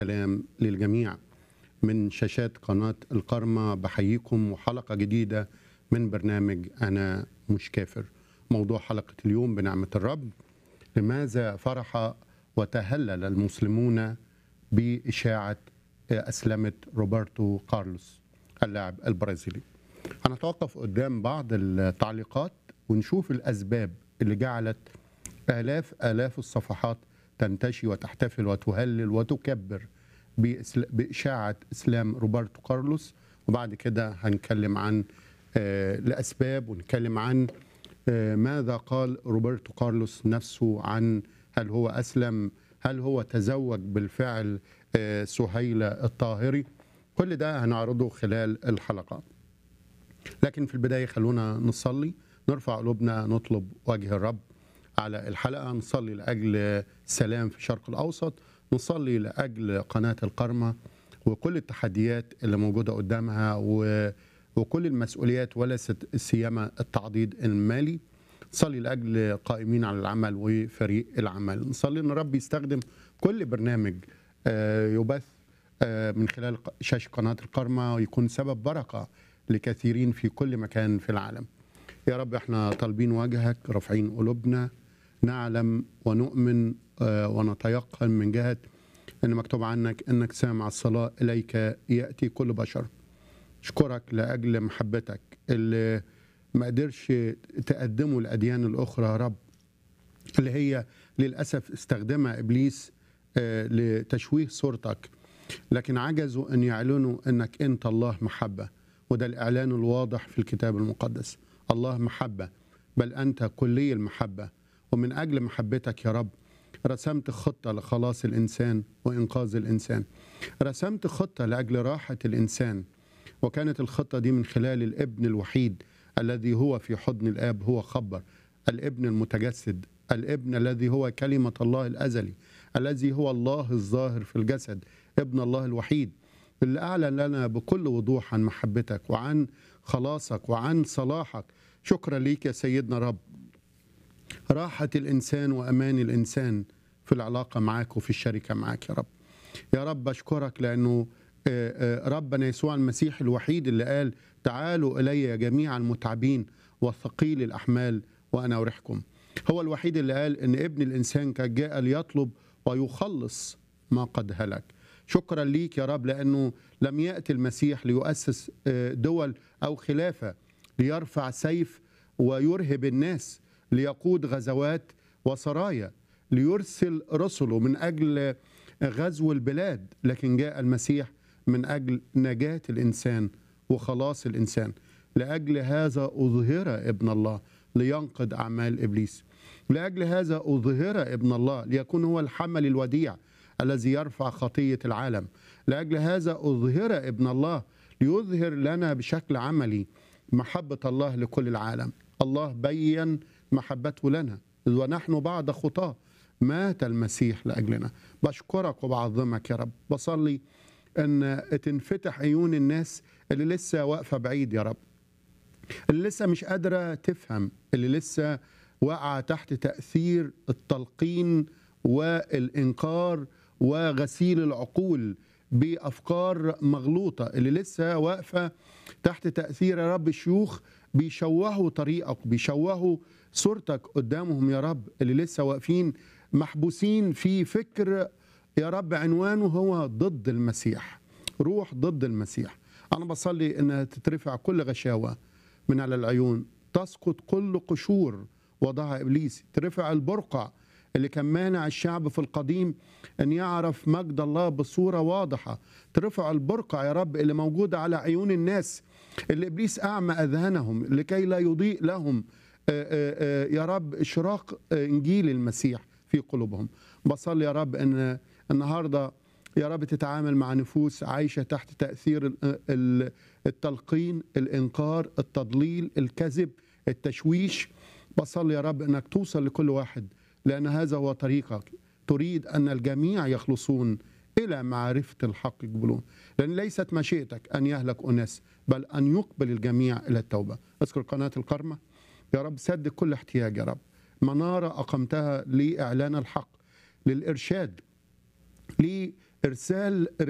سلام للجميع من شاشات قناة القرمة بحييكم وحلقة جديدة من برنامج أنا مش كافر موضوع حلقة اليوم بنعمة الرب لماذا فرح وتهلل المسلمون بإشاعة أسلمة روبرتو كارلوس اللاعب البرازيلي هنتوقف قدام بعض التعليقات ونشوف الأسباب اللي جعلت آلاف آلاف الصفحات تنتشي وتحتفل وتهلل وتكبر بإسل- بإشاعة إسلام روبرتو كارلوس وبعد كده هنتكلم عن آه، الأسباب ونتكلم عن آه، ماذا قال روبرتو كارلوس نفسه عن هل هو أسلم هل هو تزوج بالفعل آه، سهيلة الطاهري كل ده هنعرضه خلال الحلقة لكن في البداية خلونا نصلي نرفع قلوبنا نطلب وجه الرب على الحلقة نصلي لأجل سلام في الشرق الأوسط نصلي لأجل قناة القرمة وكل التحديات اللي موجودة قدامها و... وكل المسؤوليات ولا ست- سيما التعضيد المالي نصلي لأجل قائمين على العمل وفريق العمل نصلي أن الرب يستخدم كل برنامج آه، يبث آه، من خلال ق- شاشة قناة القرمة ويكون سبب بركة لكثيرين في كل مكان في العالم يا رب احنا طالبين وجهك رافعين قلوبنا نعلم ونؤمن آه، ونتيقن من جهة ان مكتوب عنك انك سامع الصلاة اليك يأتي كل بشر اشكرك لاجل محبتك اللي ما قدرش تقدمه الاديان الاخرى يا رب اللي هي للاسف استخدمها ابليس آه، لتشويه صورتك لكن عجزوا ان يعلنوا انك انت الله محبه وده الاعلان الواضح في الكتاب المقدس الله محبه بل انت كلي المحبه ومن اجل محبتك يا رب رسمت خطه لخلاص الانسان وانقاذ الانسان رسمت خطه لاجل راحه الانسان وكانت الخطه دي من خلال الابن الوحيد الذي هو في حضن الاب هو خبر الابن المتجسد الابن الذي هو كلمه الله الازلي الذي هو الله الظاهر في الجسد ابن الله الوحيد اللي اعلن لنا بكل وضوح عن محبتك وعن خلاصك وعن صلاحك شكرا ليك يا سيدنا رب راحه الانسان وامان الانسان في العلاقه معك وفي الشركه معك يا رب يا رب اشكرك لانه آه، آه، ربنا يسوع المسيح الوحيد اللي قال تعالوا الي يا جميع المتعبين والثقيل الاحمال وانا اريحكم هو الوحيد اللي قال ان ابن الانسان قد جاء ليطلب ويخلص ما قد هلك شكرا ليك يا رب لانه لم ياتي المسيح ليؤسس آه، دول او خلافه ليرفع سيف ويرهب الناس ليقود غزوات وسرايا ليرسل رسله من اجل غزو البلاد لكن جاء المسيح من اجل نجاه الانسان وخلاص الانسان لاجل هذا اظهر ابن الله لينقض اعمال ابليس لاجل هذا اظهر ابن الله ليكون هو الحمل الوديع الذي يرفع خطيه العالم لاجل هذا اظهر ابن الله ليظهر لنا بشكل عملي محبه الله لكل العالم الله بين محبته لنا إذ ونحن بعد خطاه مات المسيح لاجلنا بشكرك وبعظمك يا رب بصلي ان تنفتح عيون الناس اللي لسه واقفه بعيد يا رب اللي لسه مش قادره تفهم اللي لسه واقعه تحت تاثير التلقين والانكار وغسيل العقول بافكار مغلوطه اللي لسه واقفه تحت تاثير يا رب شيوخ بيشوهوا طريقك بيشوهوا صورتك قدامهم يا رب اللي لسه واقفين محبوسين في فكر يا رب عنوانه هو ضد المسيح روح ضد المسيح انا بصلي انها تترفع كل غشاوه من على العيون تسقط كل قشور وضعها ابليس ترفع البرقع اللي كان مانع الشعب في القديم ان يعرف مجد الله بصوره واضحه ترفع البرقع يا رب اللي موجوده على عيون الناس اللي ابليس اعمى اذهانهم لكي لا يضيء لهم آه، آه، آه، يا رب اشراق آه، انجيل المسيح في قلوبهم بصلي يا رب ان النهارده يا رب تتعامل مع نفوس عايشه تحت تاثير ال- ال- التلقين الانكار التضليل الكذب التشويش بصلي يا رب انك توصل لكل واحد لان هذا هو طريقك تريد ان الجميع يخلصون الى معرفه الحق يقبلون لان ليست مشيئتك ان يهلك اناس بل ان يقبل الجميع الى التوبه اذكر قناه القرمه يا رب سد كل احتياج يا رب مناره اقمتها لاعلان الحق للارشاد ارسال